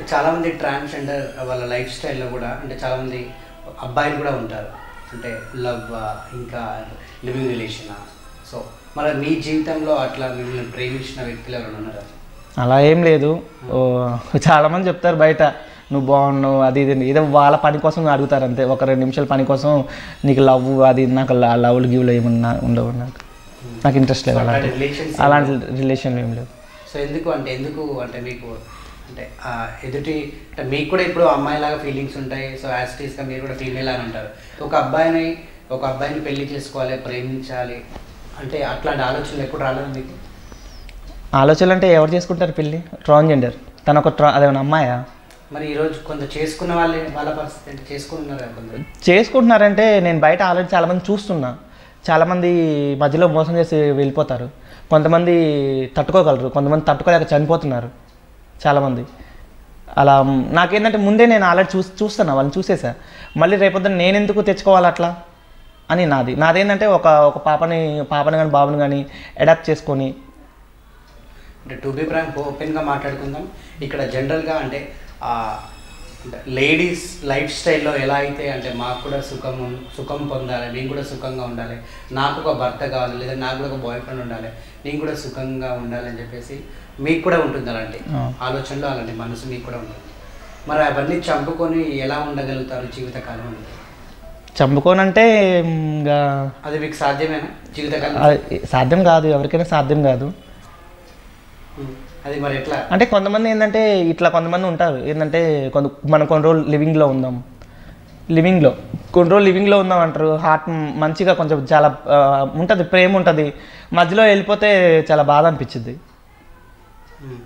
చాలా మంది ట్రాన్స్జెండర్ వాళ్ళ లైఫ్ స్టైల్లో కూడా అంటే చాలా మంది అబ్బాయిలు కూడా ఉంటారు అంటే లవ్ ఇంకా లివింగ్ రిలేషన్ సో మరి మీ జీవితంలో అట్లా మిమ్మల్ని ప్రేమించిన వ్యక్తులు ఎవరైనా ఉన్నారా అలా ఏం లేదు ఓ, చాలామంది చెప్తారు బయట నువ్వు బాగున్నావు అది ఇది అని. ఏదో వాళ్ళ పని కోసం అడుగుతారు అంతే ఒక రెండు నిమిషాల పని కోసం నీకు లవ్ అది నాకు లవ్లు గివ్లు ఏమన్నా ఉండవు నాకు నాకు ఇంట్రెస్ట్ లేదు అలాంటి అలాంటి రిలేషన్స్ అలాంటి రిలేషన్లు ఏం లేవు సో ఎందుకు అంటే ఎందుకు అంటే మీకు అంటే ఆ ఎదుటి అంటే మీకు కూడా ఇప్పుడు అమ్మాయిలాగా ఫీలింగ్స్ ఉంటాయి సో యాజ్ టీస్గా మీరు కూడా ఫీమేల్ అని అంటారు ఒక అబ్బాయిని ఒక అబ్బాయిని పెళ్లి చేసుకోవాలి ప్రేమించాలి అంటే అట్లాంటి ఆలోచనలు ఎప్పుడు రాలేదు మీకు ఆలోచనలు అంటే ఎవరు చేసుకుంటారు పెళ్ళి ట్రాన్జెండర్ తన ఒక ట్రా అదేమన్నా అమ్మాయా మరి ఈరోజు కొంత చేసుకున్న వాళ్ళే వాళ్ళ పరిస్థితి అంటే చేసుకుంటున్నారు కదా కొందరు చేసుకుంటున్నారంటే నేను బయట ఆల్రెడీ చాలామంది చూస్తున్నా చాలామంది మధ్యలో మోసం చేసి వెళ్ళిపోతారు కొంతమంది తట్టుకోగలరు కొంతమంది తట్టుకోలేక చనిపోతున్నారు చాలామంది అలా మ్, నాకేంటంటే ముందే నేను ఆల్రెడీ చూసి చూస్తున్నా వాళ్ళని చూసేసా మళ్ళీ రేపొద్దున నేను ఎందుకు తెచ్చుకోవాలి అట్లా అని నాది నాదేంటంటే ఒక ఒక పాపని పాపని కానీ బాబుని కానీ అడాప్ట్ చేసుకొని అంటే టు బి ప్రాంక్ ఓపెన్గా మాట్లాడుకుందాం ఇక్కడ జనరల్గా అంటే లేడీస్ లైఫ్ స్టైల్లో ఎలా అయితే అంటే మాకు కూడా సుఖం ఉన్- సుఖం పొందాలి మేము కూడా సుఖంగా ఉండాలి నాకు ఒక భర్త కావాలి లేదా నాకు కూడా ఒక బాయ్ ఫ్రెండ్ ఉండాలి నేను కూడా సుఖంగా ఉండాలి అని చెప్పేసి మీకు కూడా ఉంటుంది అలాంటి ఆ. ఆలోచనలో అలాంటి మనసు మీకు కూడా ఉంటుంది మరి అవన్నీ చంపుకొని ఎలా ఉండగలుగుతారు జీవితకాలం అని? చంపుకోనంటే ఇంకా అది మీకు సాధ్యమేనా జీవితకాలం అది సాధ్యం కాదు ఎవరికైనా సాధ్యం కాదు ఉం. అది మరి ఎట్లా అంటే కొంతమంది ఏంటంటే ఇట్లా కొంతమంది ఉంటారు ఏంటంటే కొంత మనం కొన్ని రోజులు లివింగ్లో ఉందాం లివింగ్లో కొన్ని రోజులు లివింగ్లో ఉందాం అంటారు హార్ట్ మంచిగా కొంచెం చాలా ఉంటుంది ప్రేమ ఉంటుంది మధ్యలో వెళ్ళిపోతే చాలా బాధ అనిపించింది ఉం.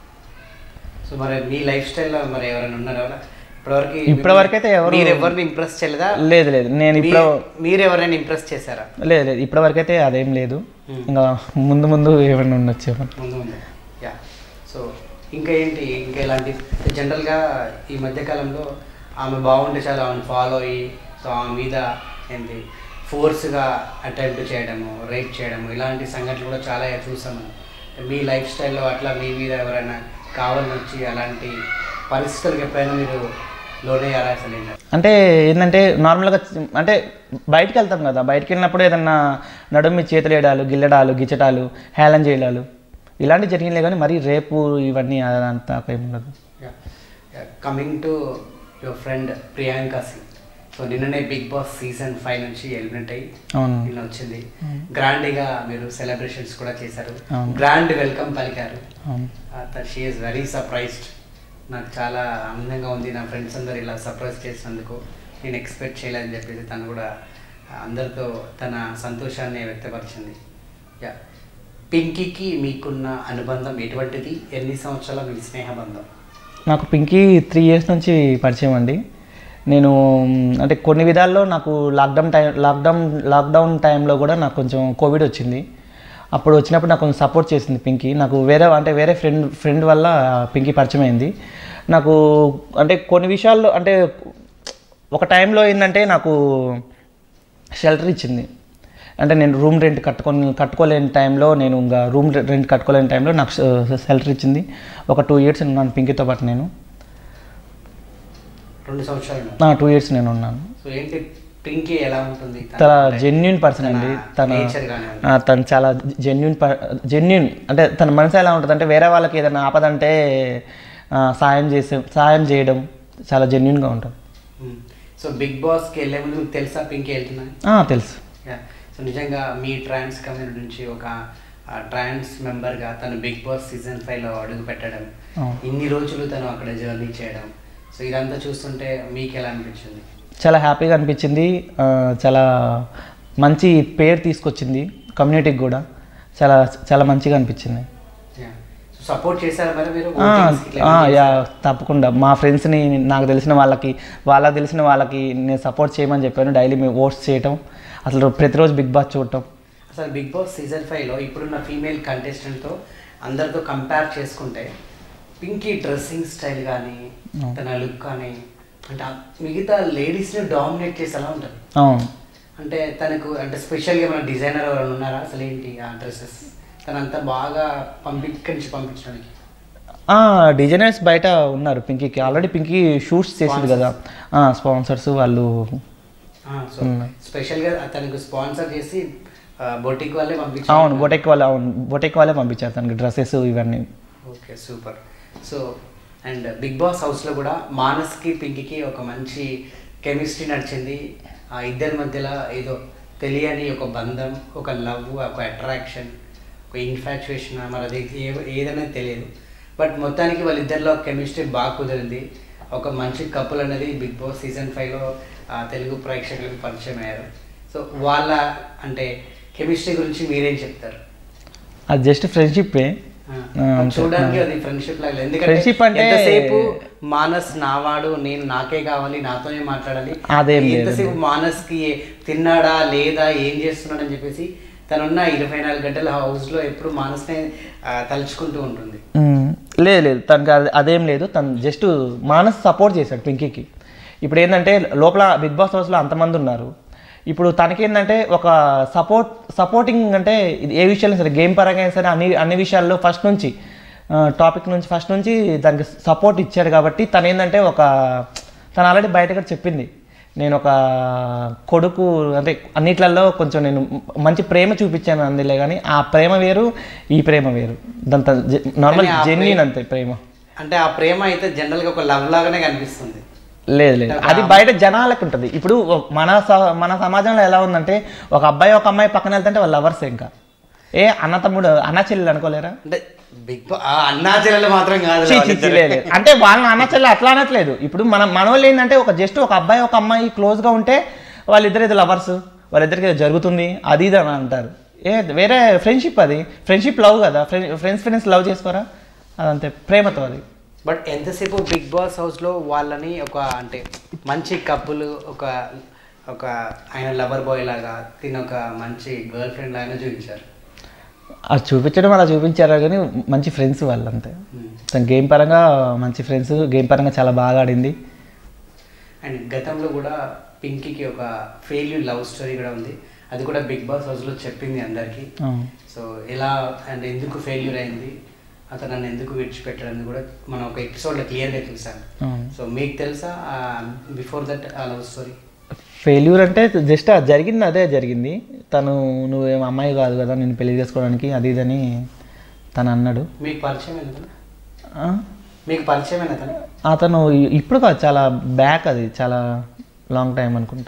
సో మరి మీ లైఫ్ స్టైల్లో మరి ఎవరైనా ఉన్నారా ఎవరా? ఇప్పటివరకు ఇప్పటివరకు అయితే ఎవరు- మీరు ఎవరిని ఇంప్రెస్ చేయలేదా లేదు లేదు నేను ఇప్పుడు మీ- మీరు ఎవరైనా ఇంప్రెస్ చేశారా లేదు లేదు ఇప్పటివరకు అయితే అదేం లేదు ఇంకా ముందు ముందు ఏమైనా ఉండొచ్చు ముందు ముందు యా సో ఇంకా ఏంటి ఇంకా ఇలాంటి జనరల్గా ఈ మధ్యకాలంలో ఆమె బాగుంటే చాలా ఆమెను ఫాలో అయ్యి సో ఆమె మీద ఏంటి ఫోర్స్గా అటెంప్ట్ చేయడము రేప్ చేయడము ఇలాంటి సంఘటనలు కూడా చాలా చూసాము మీ లైఫ్ స్టైల్లో అట్లా మీ మీద ఎవరైనా కావాలని వచ్చి అలాంటి పరిస్థితులకు ఎప్పుడైనా మీరు లోనయ్యారా అసలు ఏంటి? అంటే ఏంటంటే నార్మల్గా చి- అంటే బయటికి వెళ్తాం కదా బయటికి వెళ్ళినప్పుడు ఏదన్నా నడుము మీద చేతులు వేయడాలు గిల్లడాలు గిచ్చటాలు హేళన చేయడాలు ఇలాంటివి జరిగినాయి కానీ మరీ రేపు ఇవన్నీ అదంతా ఏమి ఉండదు coming to your friend Priyanka Singh so నిన్ననే బిగ్ బాస్ సీజన్ ఫైవ్ నుంచి ఎలిమినేట్ అయ్యి అవును నిన్న వచ్చింది గ్రాండ్గా మీరు సెలబ్రేషన్స్ కూడా చేశారు అవును. గ్రాండ్ వెల్కమ్ పలికారు అవును షీ ఈస్ వెరీ సర్ప్రైజ్డ్ నాకు చాలా ఆనందంగా ఉంది నా ఫ్రెండ్స్ అందరు ఇలా సర్ప్రైజ్ చేసినందుకు నేను ఎక్స్పెక్ట్ చేయలేదని చెప్పేసి తను కూడా అందరితో తన సంతోషాన్ని వ్యక్తపరిచింది యా పింకీకి మీకున్న అనుబంధం ఎటువంటిది ఎన్ని సంవత్సరాల మీ స్నేహ బంధం నాకు పింకీ త్రీ ఇయర్స్ నుంచి పరిచయం అండి నేను మ్, అంటే కొన్ని విధాల్లో నాకు లాక్డౌన్ టైం లాక్డౌన్ లాక్డౌన్ టైంలో కూడా నాకు కొంచెం కోవిడ్ వచ్చింది అప్పుడు వచ్చినప్పుడు నాకు కొంచెం సపోర్ట్ చేసింది పింకీ నాకు వేరే అంటే వేరే ఫ్రెండ్ ఫ్రెండ్ వల్ల పింకీ పరిచయం అయింది నాకు అంటే కొన్ని విషయాల్లో అంటే ఒక టైంలో ఏంటంటే నాకు షెల్టర్ ఇచ్చింది అంటే నేను రూమ్ రెంట్ కట్టుకొని కట్టుకోలేని టైంలో నేను ఇంకా రూమ్ రెంట్ కట్టుకోలేని టైంలో నాకు షెల్టర్ ఇచ్చింది ఒక టూ ఇయర్స్ ఉన్నాను పింకీతో పాటు నేను రెండు సంవత్సరాలు టూ ఇయర్స్ నేను ఉన్నాను సో ఏంటి పింకీ ఎలా ఉంటుంది తన చాలా అంటే జెన్యున్ పర్సన్ అండి తన నేచర్ కానివ్వండి ఆ, తను చాలా జెన్యున్ జెన్యున్ అంటే తన మనసు ఎలా ఉంటుంది అంటే వేరే వాళ్ళకి ఏదైనా ఆపదంటే ఆ, సాయం చేసే సాయం చేయడం చాలా జెన్యున్గా ఉంటుంది సో బిగ్ బాస్కి వెళ్ళే ముందు మీకు తెలుసా పింకీ వెళ్తున్నా ఆ, తెలుసు యా సో నిజంగా మీ ట్రాన్స్ కమ్యూనిటీ నుంచి ఒక ట్రాన్స్ మెంబర్గా తను బిగ్ బాస్ సీజన్ ఫైవ్లో అడుగు పెట్టడం అవును. ఇన్ని రోజులు తను అక్కడ జర్నీ చేయడం సో ఇదంతా చూస్తుంటే మీకు ఎలా అనిపించింది చాలా హ్యాపీగా అనిపించింది ఆ, చాలా మంచి పేరు తీసుకొచ్చింది కమ్యూనిటీకి కూడా చాలా చాలా మంచిగా అనిపించింది యా సో సపోర్ట్ చేశారా మరి మీరు ఆ, Votings కి ఇట్లా ఆ, ఏమైనా యా తప్పకుండా మా ఫ్రెండ్స్ని నాకు తెలిసిన వాళ్ళకి వాళ్ళకి తెలిసిన వాళ్ళకి నేను సపోర్ట్ చేయమని చెప్పాను డైలీ మేము ఓట్స్ చేయటం అసలు ప్రతిరోజు బిగ్ బాస్ చూడటం అసలు బిగ్ బాస్ సీజన్ ఫైవ్లో ఇప్పుడున్న ఫీమేల్ కంటెస్టెంట్తో అందరితో కంపేర్ చేసుకుంటే పింకీ డ్రెస్సింగ్ స్టైల్ కానీ తన లుక్ కానీ అంటే ఆ మిగతా లేడీస్ని డామినేట్ చేసేలా ఉంటుంది అవును అంటే తనకు అంటే స్పెషల్గా ఏమైనా డిజైనర్ ఎవరైనా ఉన్నారా అసలు ఏంటి ఆ డ్రెస్సెస్ తనంతా బాగా పంపి ఇక్కడి నుంచి పంపించడానికి డిజైనర్స్ బయట ఉన్నారు పింకీకి ఆల్రెడీ పింకీ షూట్స్ చేసింది కదా స్పాన్సర్స్ వాళ్ళు సో స్పెషల్గా తనకు స్పాన్సర్ చేసి బొటిక్ వాళ్ళే పంపించారు అవును బొటెక్ వాళ్ళే అవును బొటెక్ వాళ్ళే పంపించారు తనకి డ్రెస్సెస్ ఇవన్నీ okay super so and Bigg Boss హౌస్లో కూడా మానస్కి పింకీకి ఒక మంచి కెమిస్ట్రీ నడిచింది ఆ ఇద్దరి మధ్యలో ఏదో తెలియని ఒక బంధం ఒక లవ్ ఒక అట్రాక్షన్ ఒక ఇన్ఫాక్చుయేషన్ మరి అది ఏ- ఏదనేది తెలియదు బట్ మొత్తానికి వాళ్ళిద్దరిలో కెమిస్ట్రీ బాగా కుదిరింది ఒక మంచి కపుల్ అనేది బిగ్ బాస్ సీజన్ ఫైవ్లో తెలుగు ప్రేక్షకులకు పరిచయం అయ్యారు సో వాళ్ళ అంటే కెమిస్ట్రీ గురించి మీరేం చెప్తారు అది జస్ట్ ఫ్రెండ్షిప్పే ఆ, అంతే. చూడడానికి అది ఫ్రెండ్షిప్ లాగా లేదు. ఎందుకంటే Friendship అంటే- ఎంతసేపు మానస్ నావాడు నేను నాకే కావాలి నాతోనే మాట్లాడాలి అదేం లేదు. ఎంతసేపు మానస్ కి తిన్నాడా లేదా ఏం చేస్తున్నాడు అని చెప్పేసి తనున్న ఇరవై నాలుగు గంటల హౌస్ లో ఎప్పుడు మానస్నే ఆ, తలుచుకుంటూ ఉంటుంది మ్మ్. లేదు లేదు తనకి అది అదేం లేదు తను జస్ట్ మానస్ సపోర్ట్ చేశాడు పింకీకి ఇప్పుడు ఏంటంటే లోపల బిగ్ బాస్ హౌస్లో అంతమంది ఉన్నారు ఇప్పుడు తనకేంటంటే ఒక సపోర్ట్ సపోర్టింగ్ అంటే ఇది ఏ విషయాలు సరే గేమ్ పరంగా అయినా సరే అన్ని అన్ని విషయాల్లో ఫస్ట్ నుంచి టాపిక్ నుంచి ఫస్ట్ నుంచి దానికి సపోర్ట్ ఇచ్చాడు కాబట్టి తను ఏంటంటే ఒక తను ఆల్రెడీ బయట కూడా చెప్పింది నేను ఒక కొడుకు అంటే అన్నిట్లలో కొంచెం నేను మంచి ప్రేమ చూపించాను అందులో కానీ ఆ ప్రేమ వేరు ఈ ప్రేమ వేరు దాంతో నార్మల్ కానీ ఆ జెన్యున్ అంతే ప్రేమ అంటే ఆ ప్రేమ అయితే జనరల్ గా ఒక లవ్ లాగానే కనిపిస్తుంది లేదు లేదు అది బయట జనాలకు ఉంటుంది ఇప్పుడు మన స- మన సమాజంలో ఎలా ఉందంటే ఒక అబ్బాయి ఒక అమ్మాయి పక్కన వెళ్తుంటే వాళ్ళ లవర్స్ ఇంకా ఏ అన్న తమ్ముడు అన్న చెల్లెలు అనుకోలేరా అంటే బిగ్ బాస్ అన్నా చెల్లెలు మాత్రం కాదు చీ, చీ, చీ, లేదు, లేదు. అంటే వాళ్ళని అన్న చెల్లెలు అట్లా అనట్లేదు ఇప్పుడు మన మన వాళ్ళు ఏంటంటే ఒక జస్ట్ ఒక అబ్బాయి ఒక అమ్మాయి క్లోజ్గా ఉంటే వాళ్ళిద్దరు ఇది లవర్స్ వాళ్ళిద్దరికి ఏదో జరుగుతుంది అది ఇది అని అంటారు ఏ వేరే ఫ్రెండ్షిప్ అది ఫ్రెండ్షిప్ లవ్ కదా ఫ్రెండ్స్ ఫ్రెండ్స్ లవ్ చేసుకోరా అదంతే ప్రేమతో అది బట్ ఎంతసేపు బిగ్ బాస్ హౌస్లో వాళ్ళని ఒక అంటే మంచి కప్పులు ఒక ఒక ఆయన లవర్ బాయ్ లాగా తిన ఒక మంచి గర్ల్ ఫ్రెండ్ లాగా చూపించారు అది చూపించడం అలా చూపించారు కానీ మంచి ఫ్రెండ్స్ వాళ్ళు అంతే తన గేమ్ పరంగా మంచి ఫ్రెండ్స్ గేమ్ పరంగా చాలా బాగా ఆడింది అండ్ గతంలో కూడా పింకీకి ఒక ఫెయిల్యూర్ లవ్ స్టోరీ కూడా ఉంది అది కూడా బిగ్ బాస్ హౌస్లో చెప్పింది అందరికీ ఆ. సో ఎలా అండ్ ఎందుకు ఫెయిల్యూర్ అయింది అతను నన్ను ఎందుకు విడిచిపెట్టాడని కూడా మనం ఒక ఎపిసోడ్లో క్లియర్గా చూసాం ఆ. సో మీకు తెలుసా బిఫోర్ దట్ ఆ లవ్ స్టోరీ ఫెయిల్యూర్ అంటే జస్ట్ అది జరిగింది అదే జరిగింది తను నువ్వేం అమ్మాయి కాదు కదా నేను పెళ్లి చేసుకోవడానికి అది ఇదని తను అన్నాడు మీకు పరిచయం అయిన ఆ? మీకు పరిచయం అయిన తను అతను ఇ- ఇప్పుడు కాదు చాలా బ్యాక్ అది చాలా లాంగ్ టైం అనుకుంటా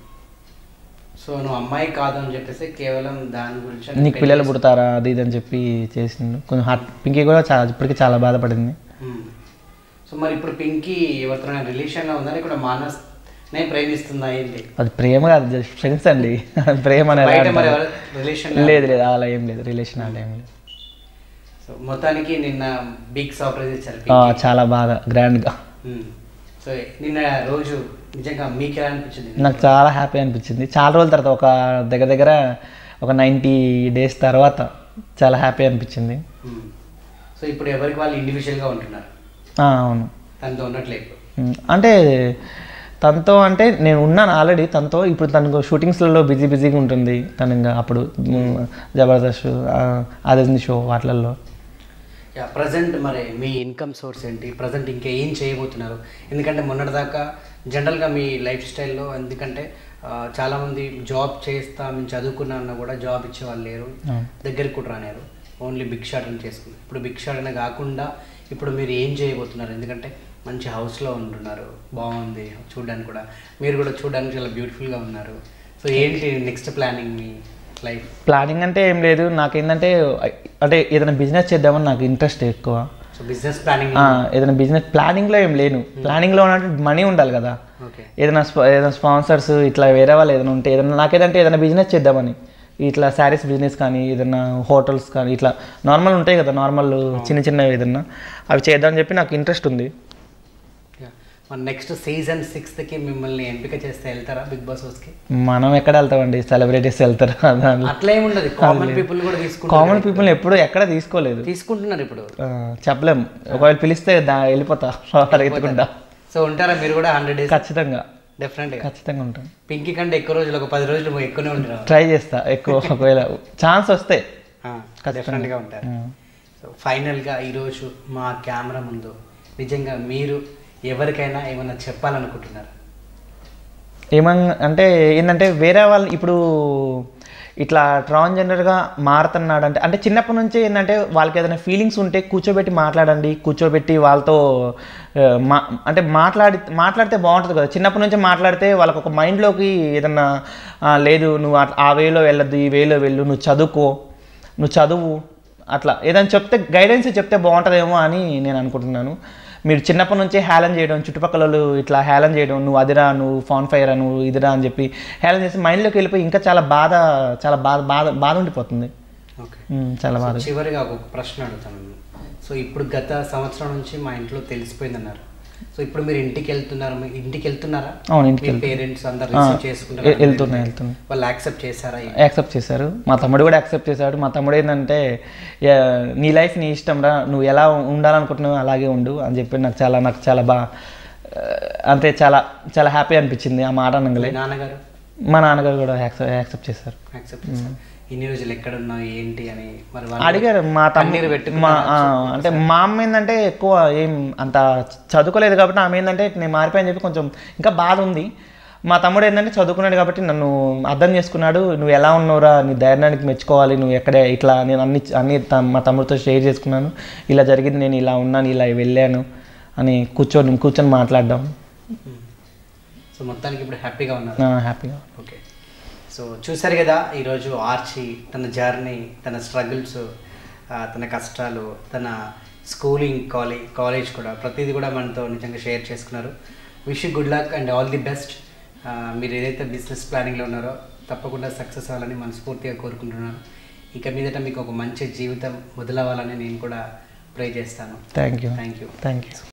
సో నువ్వు అమ్మాయి కాదు అని చెప్పేసి కేవలం దాని గురించి నీకు పిల్లలు పుడతారా అది ఇది అని చెప్పి చేసిండు కొంచెం హార్ట్ పింకీ కూడా చాలా ఇప్పటికీ చాలా బాధపడింది మ్మ్. సో మరి ఇప్పుడు పింకీ ఎవరితో రిలేషన్లో ఉందని ఇక్కడ మానస్ నేను ప్రేమిస్తుందా ఏంటి అది ప్రేమ కాదు జస్ట్ ఫ్రెండ్స్ అండి ప్రేమ అని ఎలా బయట మరి అంటారు? ఎవరు రిలేషన్ లేదు లేదు అలా ఏం లేదు రిలేషన్ అలా ఏం లేదు సో మొత్తానికి నిన్న బిగ్ సర్ప్రైజ్ ఇచ్చారు ఆ, పింకీ. చాలా బాగా గ్రాండ్గా మ్మ్. సో నిన్న రోజు నిజంగా మీకు ఎలా అనిపించింది నాకు చాలా హ్యాపీ అనిపించింది చాలా రోజుల తర్వాత ఒక దగ్గర దగ్గర ఒక నైంటీ డేస్ తర్వాత చాలా హ్యాపీ అనిపించింది మ్మ్. సో ఇప్పుడు ఎవరికి వాళ్ళు ఇండివిజువల్గా ఉంటున్నారు ఆ, అవును తనతో ఉన్నట్లేదు ఉమ్, అంటే తనతో అంటే నేను ఉన్నాను ఆల్రెడీ తనతో ఇప్పుడు తనకు షూటింగ్స్లలో బిజీ బిజీగా ఉంటుంది తను ఇంకా అప్పుడు ఉమ్, జబర్దస్త్ అదే షో వాటిలలో యా ప్రజెంట్ మరి మీ ఇన్కమ్ సోర్స్ ఏంటి ప్రజెంట్ ఇంకా ఏం చేయబోతున్నారు ఎందుకంటే మొన్నటిదాకా జనరల్గా మీ లైఫ్ స్టైల్లో ఎందుకంటే ఆ, చాలామంది జాబ్ చేస్తా మేము చదువుకున్నా అన్న కూడా జాబ్ ఇచ్చే వాళ్ళు లేరు అవును. దగ్గరికి కూడా రానేరు ఓన్లీ భిక్షాటన చేసుకున్నారు ఇప్పుడు భిక్షాటన కాకుండా ఇప్పుడు మీరు ఏం చేయబోతున్నారు ఎందుకంటే మంచి హౌస్లో ఉంటున్నారు బాగుంది చూడడానికి కూడా మీరు కూడా చూడడానికి చాలా బ్యూటిఫుల్గా ఉన్నారు సో ఏంటి నెక్స్ట్ ప్లానింగ్ మీ లైఫ్ ప్లానింగ్ అంటే ఏం లేదు నాకేంటంటే అంటే ఏదైనా బిజినెస్ చేద్దామని నాకు ఇంట్రెస్ట్ ఎక్కువ సో బిజినెస్ ప్లానింగ్ ఆ, ఏదైనా బిజినెస్ ప్లానింగ్లో ఏం లేను ప్లానింగ్లో ఉన్నట్టు మనీ ఉండాలి కదా ఓకే ఏదైనా స్ప- ఏదైనా స్పాన్సర్స్ ఇట్లా వేరే వాళ్ళు ఏదైనా ఉంటే ఏదైనా నాకేదంటే ఏదైనా బిజినెస్ చేద్దామని ఇట్లా శారీస్ బిజినెస్ కానీ ఏదైనా హోటల్స్ కానీ ఇట్లా నార్మల్ ఉంటాయి కదా నార్మల్ చిన్న చిన్నవి ఏదన్నా అవి చేద్దామని చెప్పి నాకు ఇంట్రెస్ట్ ఉంది మన నెక్స్ట్ సీజన్ సిక్స్త్కి మిమ్మల్ని ఎంపిక చేస్తే వెళ్తారా బిగ్ బాస్ హౌస్కి మనం ఎక్కడ వెళ్తామండి సెలబ్రిటీస్ వెళ్తారు దాంట్లో అట్లా ఏముండదు కామన్ పీపుల్ కూడా తీసుకుంటారు కామన్ పీపుల్ ఎప్పుడు ఎక్కడ తీసుకోలేదు తీసుకుంటున్నారు ఇప్పుడు ఆ, చెప్పలేం ఒకవేళ పిలిస్తే దా వెళ్ళిపోతా ఎత్తుకుంటా సో ఉంటారా మీరు కూడా హండ్రెడ్ డేస్ ఖచ్చితంగా డెఫినెట్గా ఖచ్చితంగా ఉంటాను పింకీ కంటే ఎక్కువ రోజులు ఒక పది రోజులు ఎక్కువనే ఉంటారు ట్రై చేస్తా ఎక్కువ ఒకవేళ ఛాన్స్ వస్తే డెఫినెట్గా ఉంటారు ఆ. సో సో ఫైనల్గా ఈరోజు మా కెమెరా ముందు నిజంగా మీరు ఎవరికైనా ఏమైనా చెప్పాలనుకుంటున్నారు ఏమన్ అంటే ఏంటంటే వేరే వాళ్ళు ఇప్పుడు ఇట్లా ట్రాన్స్జెండర్గా మారుతున్నాడు అంటే అంటే చిన్నప్పటి నుంచి ఏంటంటే వాళ్ళకి ఏదైనా ఫీలింగ్స్ ఉంటే కూర్చోబెట్టి మాట్లాడండి కూర్చోబెట్టి వాళ్ళతో ఆ, మా అంటే మాట్లాడి మాట్లాడితే బాగుంటుంది కదా చిన్నప్పటి నుంచి మాట్లాడితే వాళ్ళకి ఒక మైండ్లోకి ఏదన్నా ఆ, లేదు నువ్వు అట్- ఆ వేలో వెళ్ళొద్దు ఈ వేలో వెళ్ళు నువ్వు చదువుకో నువ్వు చదువు అట్లా ఏదైనా చెప్తే గైడెన్స్ చెప్తే బాగుంటుందేమో అని నేను అనుకుంటున్నాను మీరు చిన్నప్పటి నుంచే హేళన చేయడం చుట్టుపక్కల వాళ్ళు ఇట్లా హేళన చేయడం నువ్వు అదిరా నువ్వు ఫాన్ ఫైరా నువ్వు ఇదిరా అని చెప్పి హేళన చేసి మైండ్లోకి వెళ్ళిపోయి ఇంకా చాలా బాధ చాలా బాధ బాధ బాధ ఉండిపోతుంది ఓకే ఉమ్, చాలా బాధ చివరిగా ఒక ప్రశ్న అడుగుతాను సో ఇప్పుడు గత సంవత్సరం నుంచి మా ఇంట్లో తెలిసిపోయిందన్నారు సో ఇప్పుడు మీరు ఇంటికి వెళ్తున్నారు మీ ఇంటికి వెళ్తున్నారా అవును ఇంటికి మీ వెళ్తున్నా. పేరెంట్స్ అందరు ఆ, రిసీవ్ చేసుకుంటారా వె- వెళ్తున్నా వెళ్తున్నా వాళ్ళు యాక్సెప్ట్ చేశారా యాక్సెప్ట్ చేశారు మా తమ్ముడు కూడా యాక్సెప్ట్ చేశాడు మా తమ్ముడు ఏంటంటే "యా, నీ లైఫ్ నీ ఇష్టం రా నువ్వు ఎలా ఉండాలనుకుంటున్నావు అలాగే ఉండు అని చెప్పి నాకు చాలా నాకు చాలా బాగా అంటే చాలా చాలా హ్యాపీ అనిపించింది ఆ మాట మీ అనగలే నాన్నగారు మా నాన్నగారు కూడా యాక్సెప్ట్ యాక్సెప్ట్ చేశారు యాక్సెప్ట్ చేశారు ఇన్ని రోజులు ఎక్కడ ఉన్నావు ఏంటి అని మరి వాళ్ళు అడిగారు మా కన్నీరు తమ్ముడు మా పెట్టుకున్నారా? ఆ, అంటే మా అమ్మ ఏంటంటే ఎక్కువ ఏం అంత చదువుకోలేదు కాబట్టి ఆమె ఏంటంటే నేను మారిపోయాని చెప్పి కొంచెం ఇంకా బాధ ఉంది మా తమ్ముడు ఏంటంటే చదువుకున్నాడు కాబట్టి నన్ను అర్థం చేసుకున్నాడు నువ్వు ఎలా ఉన్నావురా నీ ధైర్యానికి మెచ్చుకోవాలి నువ్వు ఎక్కడే ఇట్లా నేను అన్ని అన్ని త- మా తమ్ముడితో షేర్ చేసుకున్నాను ఇలా జరిగింది నేను ఇలా ఉన్నాను ఇలా వెళ్ళాను అని కూర్చొని కూర్చొని మాట్లాడడం సో మొత్తానికి ఇప్పుడు హ్యాపీగా ఉన్నారు హ్యాపీగా ఓకే సో చూశారు కదా ఈరోజు ఆర్చి తన జర్నీ తన స్ట్రగుల్స్ తన కష్టాలు తన స్కూలింగ్ కాలేజ్ కాలేజ్ కూడా ప్రతిదీ కూడా మనతో నిజంగా షేర్ చేసుకున్నారు wish good luck and all the best మీరు ఏదైతే బిజినెస్ ప్లానింగ్లో ఉన్నారో తప్పకుండా సక్సెస్ అవ్వాలని మనస్ఫూర్తిగా కోరుకుంటున్నాను ఇక మీదట మీకు ఒక మంచి జీవితం మొదలవ్వాలని నేను కూడా ప్రే చేస్తాను thank you thank you thank you